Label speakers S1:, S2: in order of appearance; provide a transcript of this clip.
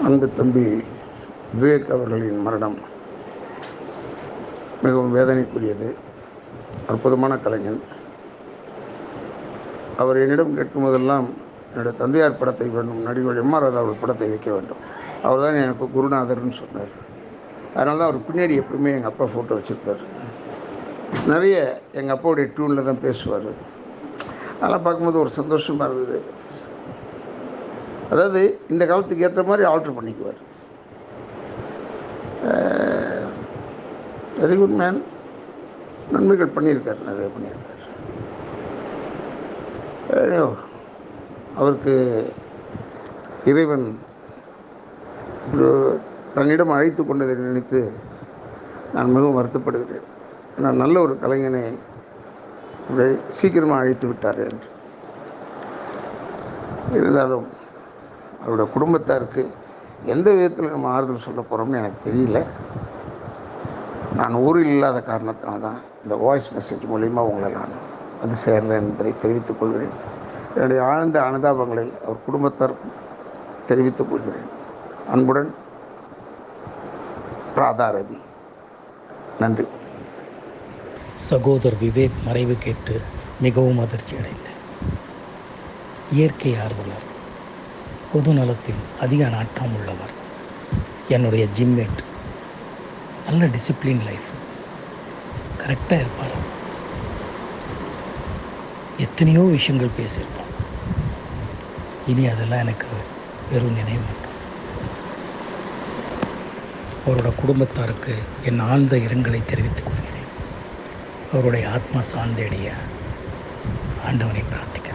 S1: அன்பு தம்பி விவேக் அவர்களின் மரணம் மிகவும் வேதனைக்குரியது அற்புதமான கலைஞன் அவர் என்னிடம் கேட்கும் போதெல்லாம் என்னுடைய தந்தையார் படத்தை வேண்டும் நடிகர் எம் ஆர் ராதா அவர்கள் படத்தை வைக்க வேண்டும் அவர் தான் எனக்கு குருநாதர்னு சொன்னார் அதனால தான் அவர் பின்னாடி எப்பவுமே எங்கள் அப்பா ஃபோட்டோ வச்சுருப்பார் நிறைய எங்கள் அப்பாவுடைய டியூனில் தான் பேசுவார் அதெல்லாம் பார்க்கும்போது ஒரு சந்தோஷமாக இருந்தது அதாவது இந்த காலத்துக்கு ஏற்ற மாதிரி ஆல்ட்ரு பண்ணிக்குவார் வெரி குட் மேன் நன்மைகள் பண்ணியிருக்கார் நிறைய பண்ணியிருக்கார் ஐயோ, அவருக்கு இறைவன் இப்படி தன்னிடம் அழைத்து கொண்டதை நினைத்து நான் மிகவும் வருத்தப்படுகிறேன் நான் நல்ல ஒரு கலைஞனை இப்படி சீக்கிரமாக அழைத்து விட்டார் என்று இருந்தாலும் அவருடைய குடும்பத்தாருக்கு எந்த விதத்தில் நம்ம ஆறுதல் சொல்ல போகிறோம்னு எனக்கு தெரியல நான் ஊரில் இல்லாத காரணத்தினால தான் இந்த வாய்ஸ் மெசேஜ் மூலிமா உங்களை நான் வந்து சேர்றேன் என்பதை தெரிவித்துக் கொள்கிறேன் என்னுடைய ஆழ்ந்த அனுதாபங்களை அவர் குடும்பத்தாருக்கும் தெரிவித்துக் கொள்கிறேன் அன்புடன் ராதா ரவி நன்றி
S2: சகோதர் விவேக் மறைவு கேட்டு மிகவும் அதிர்ச்சி அடைந்தேன் இயற்கை ஆர்வலர் பொது நலத்தில் அதிக நாட்டம் உள்ளவர் என்னுடைய ஜிம்மேட் நல்ல டிசிப்ளின் லைஃப் கரெக்டாக இருப்பார் எத்தனையோ விஷயங்கள் பேசியிருப்போம் இனி அதெல்லாம் எனக்கு வெறும் நினைவு மட்டும் அவரோட குடும்பத்தாருக்கு என் ஆழ்ந்த இரங்கலை தெரிவித்துக் கொள்கிறேன் அவருடைய ஆத்மா சாந்தடைய ஆண்டவனை பிரார்த்திக்கிறேன்